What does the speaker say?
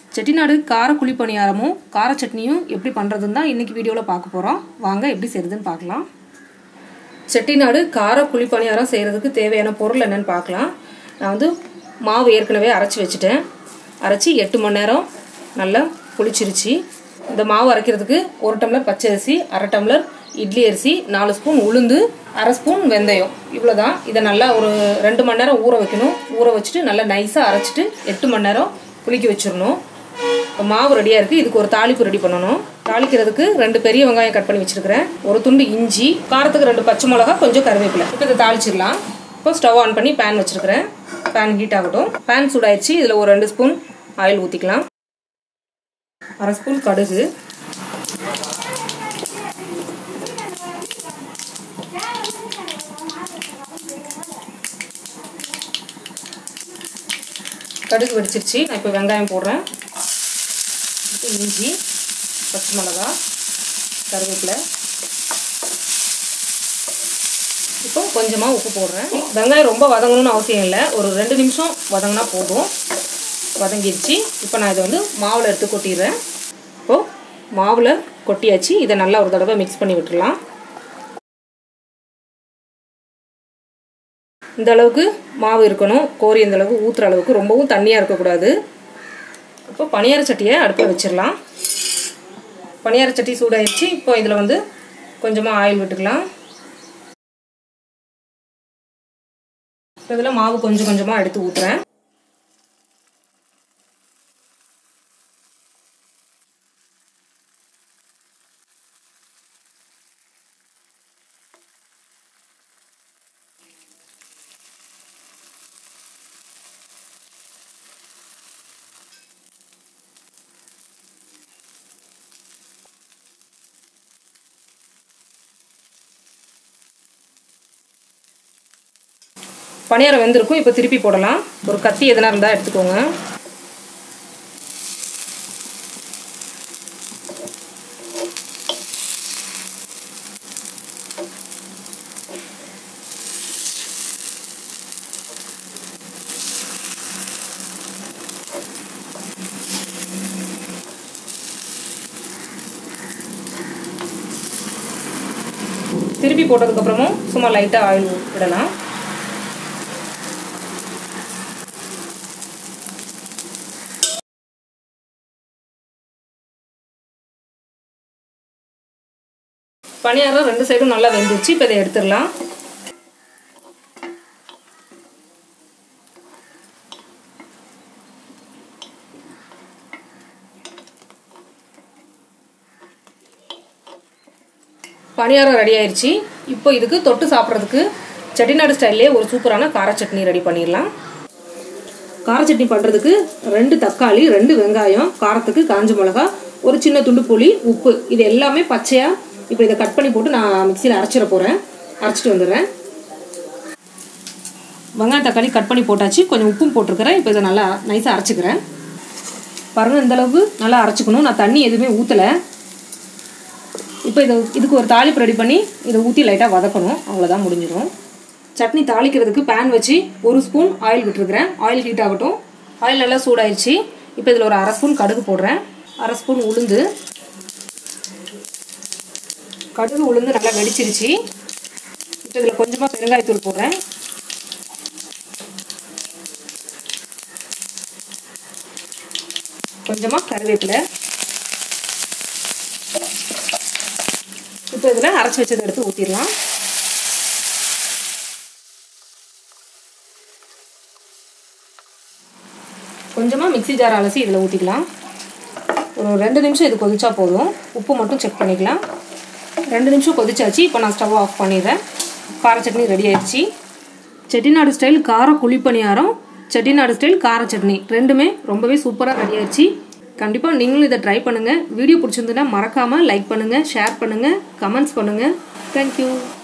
செட்டிநாடு கார குழி பணியாரமும் கார சட்னியும் எப்படி பண்ணுறதுன்னு தான் இன்றைக்கி வீடியோவில் பார்க்க போகிறோம் வாங்க எப்படி செய்கிறதுன்னு பார்க்கலாம் செட்டிநாடு கார குழி பணியாரம் செய்கிறதுக்கு தேவையான பொருள் என்னென்னு பார்க்கலாம் நான் வந்து மாவு ஏற்கனவே அரைச்சி வச்சுட்டேன் அரைச்சி எட்டு மணி நேரம் நல்லா புளிச்சிருச்சு இந்த மாவு அரைக்கிறதுக்கு ஒரு டம்ளர் பச்சை அரிசி அரை டம்ளர் இட்லி அரிசி நாலு ஸ்பூன் உளுந்து அரை ஸ்பூன் வெந்தயம் இவ்வளோ தான் இதை நல்லா ஒரு ரெண்டு மணி நேரம் ஊற வைக்கணும் ஊற வச்சுட்டு நல்லா நைஸாக அரைச்சிட்டு எட்டு மணி நேரம் புளிக்க வச்சிடணும் இப்போ மாவு ரெடியாக இருக்குது இதுக்கு ஒரு தாளிப்பு ரெடி பண்ணணும் தாளிக்கிறதுக்கு ரெண்டு பெரிய வெங்காயம் கட் பண்ணி வச்சுருக்கிறேன் ஒரு துண்டு இஞ்சி காரத்துக்கு ரெண்டு பச்சை மிளகா கொஞ்சம் கருவேப்பிலை இப்போ இதை தாளிச்சிடலாம் இப்போ ஸ்டவ் ஆன் பண்ணி பேன் வச்சுருக்கிறேன் பேன் ஹீட் ஆகட்டும் பேன் சூடாயிடுச்சு இதில் ஒரு ரெண்டு ஸ்பூன் ஆயில் ஊற்றிக்கலாம் அரை ஸ்பூன் கடுகு கடுகு வெடிச்சிருச்சு நான் இப்போ வெங்காயம் போடுறேன் இப்போ இஞ்சி பச்சை மிளகா கருவேப்பிலை இப்போ கொஞ்சமாக உப்பு போடுறேன் வெங்காயம் ரொம்ப வதங்கணும்னு அவசியம் இல்லை ஒரு ரெண்டு நிமிஷம் வதங்கினா போதும் வதங்கிடுச்சு இப்போ நான் இதை வந்து மாவில் எடுத்து கொட்டிடுறேன் இப்போது மாவில் கொட்டியாச்சு இதை நல்லா ஒரு தடவை மிக்ஸ் பண்ணி விட்டுடலாம் இந்த அளவுக்கு மாவு இருக்கணும் கோரி இந்த அளவுக்கு ஊற்றுற அளவுக்கு ரொம்பவும் தண்ணியாக இருக்கக்கூடாது இப்போ பனியார சட்டியை அடுப்பில் வச்சிடலாம் பனியார சட்டி சூடாயிடுச்சு இப்போ இதில் வந்து கொஞ்சமாக ஆயில் விட்டுக்கலாம் இதில் மாவு கொஞ்சம் கொஞ்சமாக எடுத்து ஊற்றுறேன் பணியாரம் வெந்திருக்கும் இப்போ திருப்பி போடலாம் ஒரு கத்தி எதனா இருந்தால் எடுத்துக்கோங்க திருப்பி போட்டதுக்கப்புறமும் சும்மா லைட்டாக ஆயில் விடலாம் பணியாரம் ரெண்டு சைடும் நல்லா வெந்துருச்சு இப்போ இதை எடுத்துடலாம் பணியாரம் ரெடி ஆயிடுச்சு இப்போ இதுக்கு தொட்டு சாப்பிட்றதுக்கு செட்டிநாடு ஸ்டைல்லே ஒரு சூப்பரான கார சட்னி ரெடி பண்ணிடலாம் கார சட்னி பண்ணுறதுக்கு ரெண்டு தக்காளி ரெண்டு வெங்காயம் காரத்துக்கு காஞ்ச மிளகா ஒரு சின்ன துண்டு புளி உப்பு இது எல்லாமே பச்சையாக இப்போ இதை கட் பண்ணி போட்டு நான் மிக்சியில் அரைச்சிட போகிறேன் அரைச்சிட்டு வந்துடுறேன் வெங்காயம் தக்காளி கட் பண்ணி போட்டாச்சு கொஞ்சம் உப்பும் போட்டிருக்கிறேன் இப்போ இதை நல்லா நைஸாக அரைச்சிக்கிறேன் பாருங்கள் இந்த அளவுக்கு நல்லா அரைச்சிக்கணும் நான் தண்ணி எதுவுமே ஊற்றலை இப்போ இதை இதுக்கு ஒரு தாளிப்பு ரெடி பண்ணி இதை ஊற்றி லைட்டாக வதக்கணும் அவ்வளோதான் முடிஞ்சிடும் சட்னி தாளிக்கிறதுக்கு பேன் வச்சு ஒரு ஸ்பூன் ஆயில் விட்டுருக்குறேன் ஆயில் ஹீட் ஆகட்டும் ஆயில் நல்லா சூடாயிடுச்சு இப்போ இதில் ஒரு அரை ஸ்பூன் கடுகு போடுறேன் அரை ஸ்பூன் உளுந்து கடுகு உளுந்து நல்லா வெடிச்சிருச்சு இப்போ இதில் கொஞ்சமாக பெருங்காயத்தூள் போடுறேன் கொஞ்சமாக கருவேப்பிலை இப்போ இதில் அரைச்சி வச்சதை எடுத்து ஊற்றிடலாம் கொஞ்சமாக மிக்சி ஜார் அலசி இதில் ஊற்றிக்கலாம் ஒரு ரெண்டு நிமிஷம் இது கொதிச்சா போதும் உப்பு மட்டும் செக் பண்ணிக்கலாம் ரெண்டு நிமிஷம் கொதிச்சாச்சு இப்போ நான் ஸ்டவ் ஆஃப் பண்ணிடுறேன் கார சட்னி ரெடி ஆயிடுச்சு செட்டிநாடு ஸ்டைல் கார குழிப்பணியாரம் செட்டிநாடு ஸ்டைல் கார சட்னி ரெண்டுமே ரொம்பவே சூப்பராக ரெடி ஆயிடுச்சு கண்டிப்பாக நீங்களும் இதை ட்ரை பண்ணுங்கள் வீடியோ பிடிச்சிருந்துன்னா மறக்காமல் லைக் பண்ணுங்கள் ஷேர் பண்ணுங்கள் கமெண்ட்ஸ் பண்ணுங்கள் தேங்க்யூ